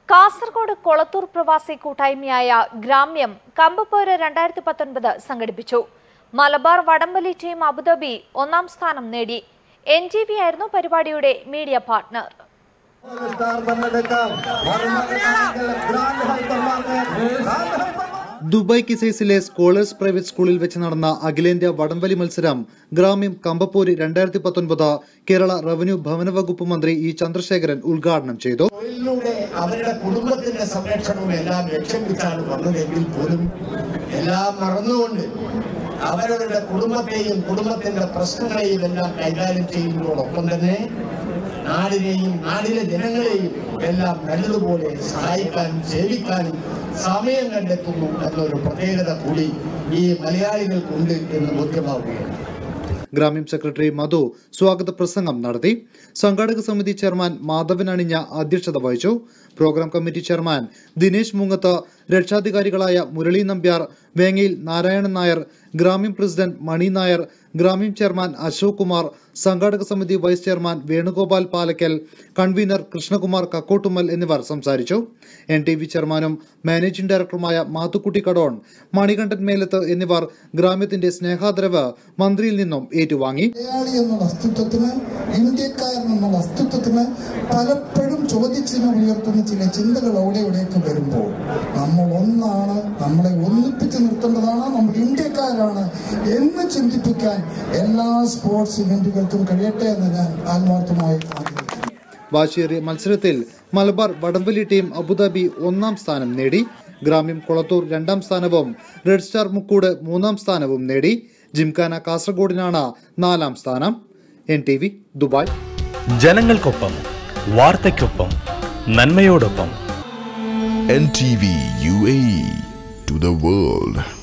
കാസർഗോഡ് കൊളത്തൂർ പ്രവാസി കൂട്ടായ്മയായ ഗ്രാമ്യം കമ്പപ്പോര് രണ്ടായിരത്തി പത്തൊൻപത് സംഘടിപ്പിച്ചു മലബാർ വടംവലി ടീം അബുദാബി ഒന്നാം സ്ഥാനം നേടി എൻ ജി വി ആയിരുന്നു പരിപാടിയുടെ മീഡിയ പാർട്ട്ണർ स्टार बनने का ग्रांड हाइपर ദുബായ് കിസൈസിലെ സ്കോളേഴ്സ് പ്രൈവറ്റ് സ്കൂളിൽ വെച്ച് നടന്ന അഖിലേന്ത്യാ വടംവലി മത്സരം ഗ്രാമ്യം കമ്പപ്പൂര് രണ്ടായിരത്തി പത്തൊൻപത് കേരള റവന്യൂ ഭവന വകുപ്പ് മന്ത്രി ഇ ചന്ദ്രശേഖരൻ ഉദ്ഘാടനം ചെയ്തു തൊഴിലിലൂടെ അവരുടെ കുടുംബത്തിന്റെ സംരക്ഷണവും എല്ലാം ലക്ഷ്യം വെച്ചാണ് വന്നതെങ്കിൽ പോലും എല്ലാം മറന്നുകൊണ്ട് അവരവരുടെ കുടുംബത്തെയും കുടുംബത്തിന്റെ പ്രശ്നങ്ങളെയും എല്ലാം കൈകാര്യം ചെയ്യുന്നതോടൊപ്പം തന്നെ നാടിനെയും നാടിലെ ജനങ്ങളെയും എല്ലാം നല്ലതുപോലെ സഹായിക്കാനും സേവിക്കാനും സമയം കണ്ടെത്തുന്നു എന്നൊരു പ്രത്യേകത കൂടി ഈ മലയാളികൾക്കുണ്ട് എന്ന് ബോധ്യമാവുകയാണ് ഗ്രാമ്യം സെക്രട്ടറി മധു സ്വാഗത പ്രസംഗം നടത്തി സംഘാടക സമിതി ചെയർമാൻ മാധവൻ അണിഞ്ഞ അധ്യക്ഷത വഹിച്ചു program committee chairman Dinesh Mungath രക്ഷാധികാരികളായ മുരളി നമ്പ്യാർ വേങ്ങയിൽ നാരായണൻ നായർ ഗ്രാമ്യം പ്രസിഡന്റ് മണി നായർ ഗ്രാമ്യം ചെയർമാൻ അശോക് കുമാർ സംഘാടക സമിതി vice chairman Venugopal Palakkal convener Krishnakumar Kakkottummal എന്നിവർ സംസാരിച്ചു എൻ ടി വി ചെയർമാനും മാനേജിംഗ് ഡയറക്ടറുമായ മാത്തുക്കുട്ടി കടോൺ മണികണ്ഠൻ മേലത്ത് എന്നിവർ ഗ്രാമ്യത്തിന്റെ സ്നേഹാദരവ് മന്ത്രിയിൽ നിന്നും ഏറ്റുവാങ്ങി മലയാളി എന്ന അസ്തിത്വത്തിന് ഇന്ത്യക്കാരൻ എന്ന അസ്തിത്വത്തിന് പലപ്പോഴും ചോദ്യചിഹ്നം ഉയർത്തുന്ന ചില ചിന്തകൾ അവിടെ ഇവിടെയൊക്കെ വരുമ്പോൾ നമ്മൾ ഒന്നാണ് നമ്മളെ ഒന്നിപ്പിച്ച് നിർത്തേണ്ടതാണ് നമ്മൾ ഇന്ത്യക്കാരാണ് എന്ന് ചിന്തിപ്പിക്കാൻ എല്ലാ സ്പോർട്സ് ഇവന്റുകൾക്കും കഴിയട്ടെ എന്ന് ഞാൻ ആത്മാർത്ഥമായി ആഗ്രഹിക്കുന്നു വാശിയേറിയ മത്സരത്തിൽ മലബാർ വടംവലി ടീം അബുദാബി ഒന്നാം സ്ഥാനം നേടി ഗ്രാമ്യം കൊളത്തൂർ രണ്ടാം സ്ഥാനവും റെഡ് സ്റ്റാർ മുക്കൂട് മൂന്നാം സ്ഥാനവും നേടി ജിംഖാന കാസർഗോഡിനാണ് നാലാം സ്ഥാനം എൻ ടി വി ദുബായ് ജനങ്ങൾക്കൊപ്പം വാർത്തയ്ക്കൊപ്പം നന്മയോടൊപ്പം NTV UAE to the world.